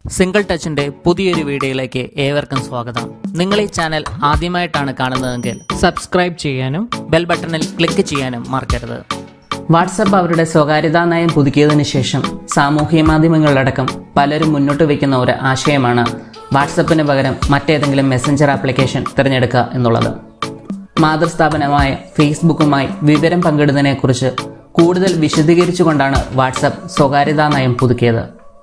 single ടച്ചിന്റെ പുതിയൊരു വീഡിയോയിലേക്ക് ഏവർക്കും സ്വാഗതം നിങ്ങൾ ഈ ചാനൽ ആദ്യമായിട്ടാണ് കാണുന്നതെങ്കിൽ സബ്സ്ക്രൈബ് ചെയ്യാനും ബെൽ ബട്ടണിൽ ക്ലിക്ക് ചെയ്യാനും മറക്കരുത് വാട്സപ്പ് അവരുടെ സ്വകാര്യതാ നയം പുതുക്കിയതിനു ശേഷം സാമൂഹ്യ മാധ്യമങ്ങളിലടക്കം പലരും മുന്നോട്ട് വയ്ക്കുന്ന ഒരു ആശയമാണ് വാട്സപ്പിന് പകരം മറ്റേതെങ്കിലും മെസ്സഞ്ചർ ആപ്ലിക്കേഷൻ തിരഞ്ഞെടുക്കുക എന്നുള്ളത് മാതൃസ്ഥാപനമായ ഫേസ്ബുക്കുമായി വിവരം പങ്കിടുന്നതിനെക്കുറിച്ച് കൂടുതൽ വിശദീകരിച്ചുകൊണ്ടാണ് വാട്സപ്പ് സ്വകാര്യതാ നയം പുതുക്കിയത്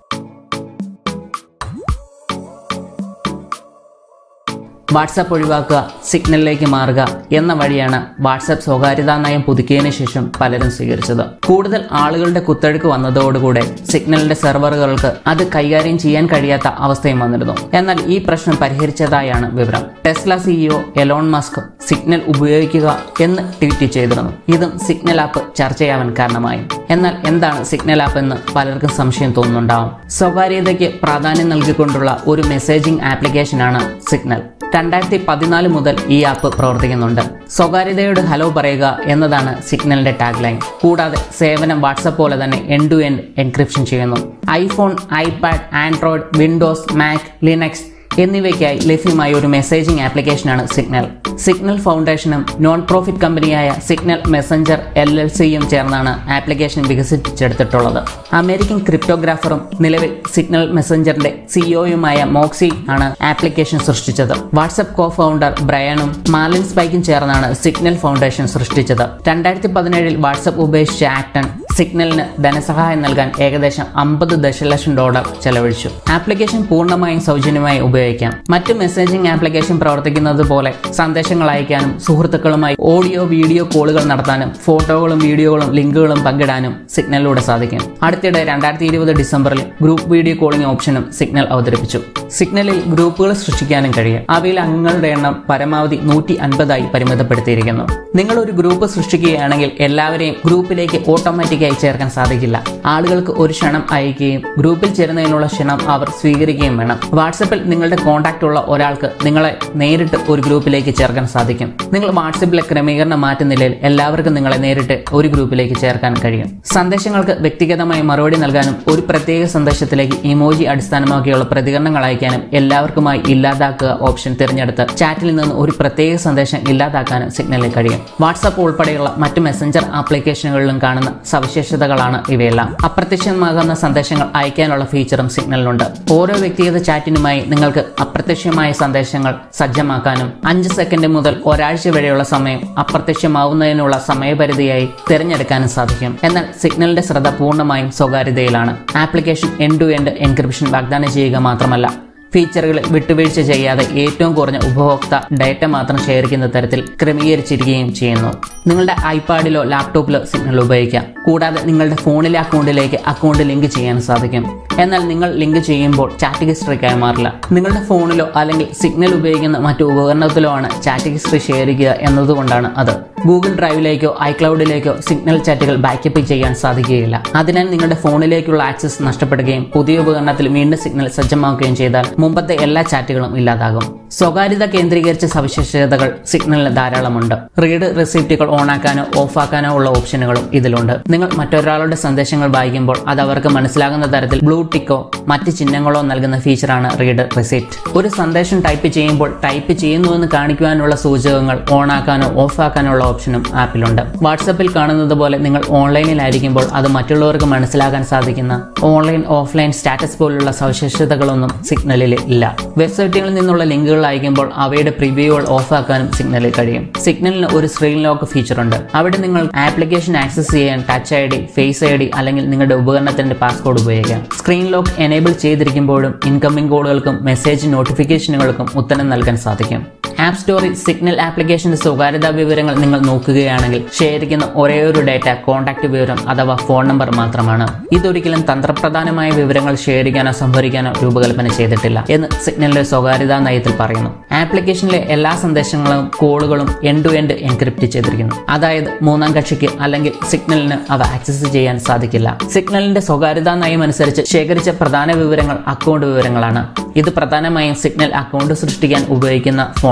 വാട്സാപ്പ് ഒഴിവാക്കുക സിഗ്നലിലേക്ക് മാറുക എന്ന വഴിയാണ് വാട്സാപ്പ് സ്വകാര്യതാ നയം പുതുക്കിയതിനു ശേഷം പലരും സ്വീകരിച്ചത് കൂടുതൽ ആളുകളുടെ കുത്തൊഴുക്ക് വന്നതോടുകൂടെ സിഗ്നലിന്റെ സെർവറുകൾക്ക് അത് കൈകാര്യം ചെയ്യാൻ കഴിയാത്ത അവസ്ഥയും വന്നിരുന്നു എന്നാൽ ഈ പ്രശ്നം പരിഹരിച്ചതായാണ് വിവരം Tesla CEO Elon Musk Signal ഉപയോഗിക്കുക എന്ന് ട്വീറ്റ് ചെയ്തിരുന്നു ഇതും സിഗ്നൽ ആപ്പ് ചർച്ചയാവാൻ കാരണമായി എന്നാൽ എന്താണ് സിഗ്നൽ ആപ്പ് എന്ന് പലർക്കും സംശയം തോന്നുന്നുണ്ടാവും സ്വകാര്യതയ്ക്ക് പ്രാധാന്യം നൽകിക്കൊണ്ടുള്ള ഒരു മെസ്സേജിംഗ് ആപ്ലിക്കേഷനാണ് സിഗ്നൽ രണ്ടായിരത്തി പതിനാല് മുതൽ ഈ ആപ്പ് പ്രവർത്തിക്കുന്നുണ്ട് സ്വകാര്യതയോട് ഹലോ പറയുക എന്നതാണ് സിഗ്നലിന്റെ ടാഗ് ലൈൻ കൂടാതെ സേവനം വാട്സപ്പ് പോലെ തന്നെ എൻ ടു എൻഡ് എൻക്രിപ്ഷൻ ചെയ്യുന്നു iPhone iPad Android Windows Mac Linux എന്നിവയ്ക്കായി ലഭ്യമായ ഒരു മെസ്സേജിംഗ് ആപ്ലിക്കേഷനാണ് സിഗ്നൽ സിഗ്നൽ ഫൗണ്ടേഷനും നോൺ പ്രോഫിറ്റ് കമ്പനിയായ സിഗ്നൽ മെസ്സഞ്ചർ എൽ എൽ സിയും ചേർന്നാണ് ആപ്ലിക്കേഷൻ വികസിപ്പിച്ചെടുത്തിട്ടുള്ളത് അമേരിക്കൻ ക്രിപ്റ്റോഗ്രാഫറും നിലവിൽ സിഗ്നൽ മെസ്സഞ്ചറിന്റെ സിഇഒയുമായ മോക്സി ആണ് ആപ്ലിക്കേഷൻ സൃഷ്ടിച്ചത് വാട്സപ്പ് കോ ഫൗണ്ടർ ബ്രയണും മാലിൻ സ്പൈക്കും ചേർന്നാണ് സിഗ്നൽ ഫൗണ്ടേഷൻ സൃഷ്ടിച്ചത് രണ്ടായിരത്തി പതിനേഴിൽ വാട്സപ്പ് ഉപേക്ഷിച്ച ആക്ടൺ സിഗ്നലിന് ധനസഹായം നൽകാൻ ഏകദേശം അമ്പത് ദശലക്ഷം ഡോളർ ചെലവഴിച്ചു ആപ്ലിക്കേഷൻ പൂർണ്ണമായും സൗജന്യമായി ഉപയോഗിക്കാം മറ്റു മെസ്സേജിംഗ് ആപ്ലിക്കേഷൻ പ്രവർത്തിക്കുന്നത് പോലെ സന്ദേശങ്ങൾ അയക്കാനും സുഹൃത്തുക്കളുമായി ഓഡിയോ വീഡിയോ കോളുകൾ നടത്താനും ഫോട്ടോകളും വീഡിയോകളും ലിങ്കുകളും പങ്കിടാനും സിഗ്നലിലൂടെ സാധിക്കും അടുത്തിടെ രണ്ടായിരത്തി ഇരുപത് ഡിസംബറിൽ ഗ്രൂപ്പ് വീഡിയോ കോളിംഗ് ഓപ്ഷനും സിഗ്നൽ അവതരിപ്പിച്ചു സിഗ്നലിൽ ഗ്രൂപ്പുകൾ സൃഷ്ടിക്കാനും കഴിയും അവയിൽ അംഗങ്ങളുടെ എണ്ണം പരമാവധി നൂറ്റി അൻപതായി പരിമിതപ്പെടുത്തിയിരിക്കുന്നു നിങ്ങൾ ഒരു ഗ്രൂപ്പ് സൃഷ്ടിക്കുകയാണെങ്കിൽ എല്ലാവരെയും ഗ്രൂപ്പിലേക്ക് ഓട്ടോമാറ്റിക്കായി ചേർക്കാൻ സാധിക്കില്ല ആളുകൾക്ക് ഒരു ക്ഷണം അയക്കുകയും ഗ്രൂപ്പിൽ ചേരുന്നതിനുള്ള ക്ഷണം അവർ സ്വീകരിക്കുകയും വേണം വാട്സപ്പിൽ നിങ്ങളുടെ കോൺടാക്റ്റ് ഉള്ള ഒരാൾക്ക് നിങ്ങളെ നേരിട്ട് ഒരു ഗ്രൂപ്പിലേക്ക് ചേർക്കാൻ സാധിക്കും നിങ്ങൾ വാട്സപ്പിലെ ക്രമീകരണം മാറ്റുന്നില്ലെങ്കിൽ എല്ലാവർക്കും നിങ്ങളെ നേരിട്ട് ഒരു ഗ്രൂപ്പിലേക്ക് ചേർക്കാൻ കഴിയും സന്ദേശങ്ങൾക്ക് വ്യക്തിഗതമായി മറുപടി നൽകാനും ഒരു പ്രത്യേക സന്ദേശത്തിലേക്ക് ഇമോജി അടിസ്ഥാനമാക്കിയുള്ള പ്രതികരണങ്ങൾ അയക്കാനും എല്ലാവർക്കുമായി ഇല്ലാതാക്കുക ഓപ്ഷൻ തിരഞ്ഞെടുത്ത് ചാറ്റിൽ നിന്ന് ഒരു പ്രത്യേക സന്ദേശം ഇല്ലാതാക്കാനും സിഗ്നലിൽ കഴിയും വാട്സപ്പ് ഉൾപ്പെടെയുള്ള മറ്റ് മെസ്സഞ്ചർ ആപ്ലിക്കേഷനുകളിലും കാണുന്ന സവിശേഷതകളാണ് ഇവയെല്ലാം അപ്രത്യക്ഷമാകുന്ന സന്ദേശങ്ങൾ അയക്കാനുള്ള ഫീച്ചറും സിഗ്നലിനുണ്ട് ഓരോ വ്യക്തിഗത ചാറ്റിനുമായി നിങ്ങൾക്ക് അപ്രത്യക്ഷമായ സന്ദേശങ്ങൾ സജ്ജമാക്കാനും അഞ്ച് സെക്കൻഡ് മുതൽ ഒരാഴ്ച വരെയുള്ള സമയം അപ്രത്യക്ഷമാവുന്നതിനുള്ള സമയപരിധിയായി തിരഞ്ഞെടുക്കാനും സാധിക്കും എന്നാൽ സിഗ്നലിന്റെ ശ്രദ്ധ പൂർണ്ണമായും സ്വകാര്യതയിലാണ് application end to end encryption വാഗ്ദാനം ചെയ്യുക മാത്രമല്ല ഫീച്ചറുകളിൽ വിട്ടുവീഴ്ച ചെയ്യാതെ ഏറ്റവും കുറഞ്ഞ ഉപഭോക്ത ഡേറ്റ മാത്രം ശേഖരിക്കുന്ന തരത്തിൽ ക്രമീകരിച്ചിരിക്കുകയും ചെയ്യുന്നു നിങ്ങളുടെ ഐപാഡിലോ ലാപ്ടോപ്പിലോ സിഗ്നൽ ഉപയോഗിക്കാം കൂടാതെ നിങ്ങളുടെ ഫോണിലെ അക്കൗണ്ടിലേക്ക് അക്കൗണ്ട് ലിങ്ക് ചെയ്യാൻ സാധിക്കും എന്നാൽ നിങ്ങൾ ലിങ്ക് ചെയ്യുമ്പോൾ ചാറ്റ് ഹിസ്റ്ററി കൈമാറില്ല നിങ്ങളുടെ ഫോണിലോ അല്ലെങ്കിൽ സിഗ്നൽ ഉപയോഗിക്കുന്ന മറ്റു ഉപകരണത്തിലോ ആണ് ചാറ്റ് ഹിസ്റ്ററി ശേഖരിക്കുക എന്നതുകൊണ്ടാണ് അത് ഗൂഗിൾ ഡ്രൈവിലേക്കോ ഐക്ലൗഡിലേക്കോ സിഗ്നൽ ചാറ്റുകൾ ബാക്കപ്പ് ചെയ്യാൻ സാധിക്കുകയില്ല അതിനാൽ നിങ്ങളുടെ ഫോണിലേക്കുള്ള ആക്സസ് നഷ്ടപ്പെടുകയും പുതിയ ഉപകരണത്തിൽ വീണ്ടും സിഗ്നൽ സജ്ജമാക്കുകയും ചെയ്താൽ മുമ്പത്തെ എല്ലാ ചാറ്റുകളും ഇല്ലാതാകും സ്വകാര്യത കേന്ദ്രീകരിച്ച സവിശേഷതകൾ സിഗ്നലിന് ധാരാളമുണ്ട് റീഡ് റെസിപ്റ്റുകൾ ഓണാക്കാനോ ഓഫാക്കാനോ ഉള്ള ഓപ്ഷനുകളും ഇതിലുണ്ട് നിങ്ങൾ മറ്റൊരാളുടെ സന്ദേശങ്ങൾ വായിക്കുമ്പോൾ അത് അവർക്ക് മനസ്സിലാകുന്ന തരത്തിൽ ബ്ലൂ ടിക്കോ മറ്റ് ചിഹ്നങ്ങളോ നൽകുന്ന ഫീച്ചറാണ് റീഡ് റെസിപ്റ്റ് ഒരു സന്ദേശം ടൈപ്പ് ചെയ്യുമ്പോൾ ടൈപ്പ് ചെയ്യുന്നുവെന്ന് കാണിക്കുവാനുള്ള സൂചകങ്ങൾ ഓണാക്കാനോ ഓഫാക്കാനോ ഉള്ള ഓപ്ഷനും ആപ്പിലുണ്ട് വാട്സപ്പിൽ കാണുന്നത് പോലെ നിങ്ങൾ ഓൺലൈനിലായിരിക്കുമ്പോൾ അത് മറ്റുള്ളവർക്ക് മനസ്സിലാക്കാൻ സാധിക്കുന്ന ഓൺലൈൻ ഓഫ്ലൈൻ സ്റ്റാറ്റസ് പോലുള്ള സവിശേഷതകളൊന്നും സിഗ്നലിൽ ഇല്ല വെബ്സൈറ്റുകളിൽ നിന്നുള്ള ലിങ്കുകൾ അയക്കുമ്പോൾ അവയുടെ പ്രിവ്യൂകൾ ഓഫാക്കാനും സിഗ്നലിൽ കഴിയും സിഗ്നലിന് ഒരു സ്ക്രീൻ ലോക്ക് ഫീച്ചർ ഉണ്ട് അവിടെ നിങ്ങൾ ആപ്ലിക്കേഷൻ ആക്സസ് ചെയ്യാൻ touch I D face I D അല്ലെങ്കിൽ നിങ്ങളുടെ ഉപകരണത്തിന്റെ പാസ്കോഡ് ഉപയോഗിക്കാം സ്ക്രീൻ ലോക്ക് എനേബിൾ ചെയ്തിരിക്കുമ്പോഴും ഇൻകമിംഗ് കോളുകൾക്കും മെസ്സേജ് നോട്ടിഫിക്കേഷനുകൾക്കും ഉത്തരം നൽകാൻ സാധിക്കും ആപ്പ് സ്റ്റോറിൽ സിഗ്നൽ ആപ്ലിക്കേഷന്റെ സ്വകാര്യതാ വിവരങ്ങൾ നിങ്ങൾ നോക്കുകയാണെങ്കിൽ ശേഖരിക്കുന്ന ഒരേ ഒരു ഡേറ്റ കോൺടാക്ട് വിവരം അഥവാ ഫോൺ നമ്പർ മാത്രമാണ് ഇതൊരിക്കലും തന്ത്രപ്രധാനമായ വിവരങ്ങൾ ശേഖരിക്കാനോ സംഭരിക്കാനോ രൂപകൽപ്പന ചെയ്തിട്ടില്ല എന്ന് സിഗ്നലിന്റെ സ്വകാര്യതാ നയത്തിൽ പറയുന്നു ആപ്ലിക്കേഷനിലെ എല്ലാ സന്ദേശങ്ങളും കോളുകളും എൻഡ് ടു എൻഡ് എൻക്രിപ്റ്റ് ചെയ്തിരിക്കുന്നു അതായത് മൂന്നാം കക്ഷിക്ക് അല്ലെങ്കിൽ സിഗ്നലിന് അവ ആക്സസ് ചെയ്യാൻ സാധിക്കില്ല സിഗ്നലിന്റെ സ്വകാര്യതാ നയം അനുസരിച്ച് ശേഖരിച്ച പ്രധാന വിവരങ്ങൾ അക്കൗണ്ട് വിവരങ്ങളാണ് ഇത് പ്രധാനമായും സിഗ്നൽ അക്കൗണ്ട് സൃഷ്ടിക്കാൻ ഉപയോഗിക്കുന്ന ഫോൺ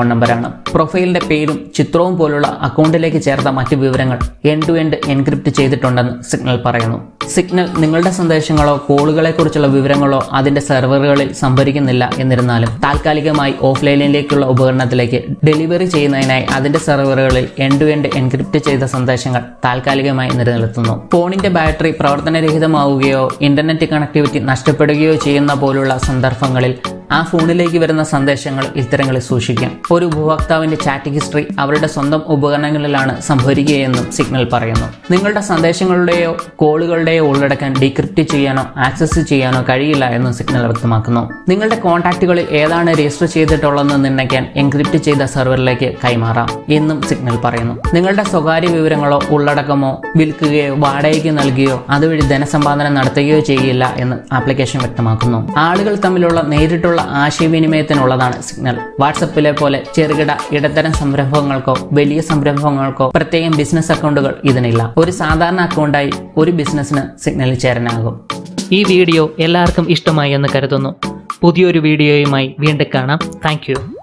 നമ്പറാണ് പ്രൊഫൈലിന്റെ പേരും ചിത്രവും പോലുള്ള അക്കൗണ്ടിലേക്ക് ചേർത്ത മറ്റ് വിവരങ്ങൾ എൻഡ് ടു എൻഡ് എൻക്രിപ്റ്റ് ചെയ്തിട്ടുണ്ടെന്ന് സിഗ്നൽ പറയുന്നു സിഗ്നൽ നിങ്ങളുടെ സന്ദേശങ്ങളോ കോളുകളെ കുറിച്ചുള്ള വിവരങ്ങളോ അതിന്റെ സെർവറുകളിൽ സംഭരിക്കുന്നില്ല എന്നിരുന്നാലും താൽക്കാലികമായി ഓഫ്ലൈനിലേക്കുള്ള ഉപകരണത്തിലേക്ക് ഡെലിവറി ചെയ്യുന്നതിനായി അതിന്റെ സെർവറുകളിൽ എൻഡ് ടു എൻഡ് എൻക്രിപ്റ്റ് ചെയ്ത സന്ദേശങ്ങൾ താൽക്കാലികമായി നിലനിർത്തുന്നു ഫോണിന്റെ ബാറ്ററി പ്രവർത്തനരഹിതമാവുകയോ ഇന്റർനെറ്റ് കണക്ടിവിറ്റി നഷ്ടപ്പെടുകയോ ചെയ്യുന്ന പോലുള്ള സന്ദർഭങ്ങളിൽ ആ ഫോണിലേക്ക് വരുന്ന സന്ദേശങ്ങൾ ഇത്തരങ്ങളിൽ സൂക്ഷിക്കാം ഒരു ഉപഭോക്താവിന്റെ ചാറ്റ് ഹിസ്റ്ററി അവരുടെ സ്വന്തം ഉപകരണങ്ങളിലാണ് സംഭരിക്കുകയെന്നും സിഗ്നൽ പറയുന്നു നിങ്ങളുടെ സന്ദേശങ്ങളുടെയോ കോളുകളുടെയോ ഉള്ളടക്കം ഡീക്രിപ്റ്റ് ചെയ്യാനോ ആക്സസ് ചെയ്യാനോ കഴിയില്ല എന്നും സിഗ്നൽ വ്യക്തമാക്കുന്നു നിങ്ങളുടെ കോൺടാക്റ്റുകളിൽ ഏതാണ് രജിസ്റ്റർ ചെയ്തിട്ടുള്ളതെന്ന് നിർണ്ണയിക്കാൻ എൻക്രിപ്റ്റ് ചെയ്ത സെർവറിലേക്ക് കൈമാറാം എന്നും സിഗ്നൽ പറയുന്നു നിങ്ങളുടെ സ്വകാര്യ വിവരങ്ങളോ ഉള്ളടക്കമോ വിൽക്കുകയോ വാടകയ്ക്ക് നൽകുകയോ അതുവഴി ധനസമ്പാദനം നടത്തുകയോ ചെയ്യില്ല എന്ന് ആപ്ലിക്കേഷൻ വ്യക്തമാക്കുന്നു ആളുകൾ തമ്മിലുള്ള നേരിട്ടുള്ള ആശയവിനിമയത്തിനുള്ളതാണ് സിഗ്നൽ വാട്സപ്പിലെ പോലെ ചെറുകിട ഇടത്തരം സംരംഭങ്ങൾക്കോ വലിയ സംരംഭങ്ങൾക്കോ പ്രത്യേകം ബിസിനസ് അക്കൗണ്ടുകൾ ഇതിനില്ല ഒരു സാധാരണ അക്കൗണ്ടായി ഒരു ബിസിനസ്സിന് സിഗ്നലിൽ ചേരാനാകും ഈ വീഡിയോ എല്ലാവർക്കും ഇഷ്ടമായി എന്ന് കരുതുന്നു പുതിയൊരു വീഡിയോയുമായി വീണ്ടും കാണാം താങ്ക്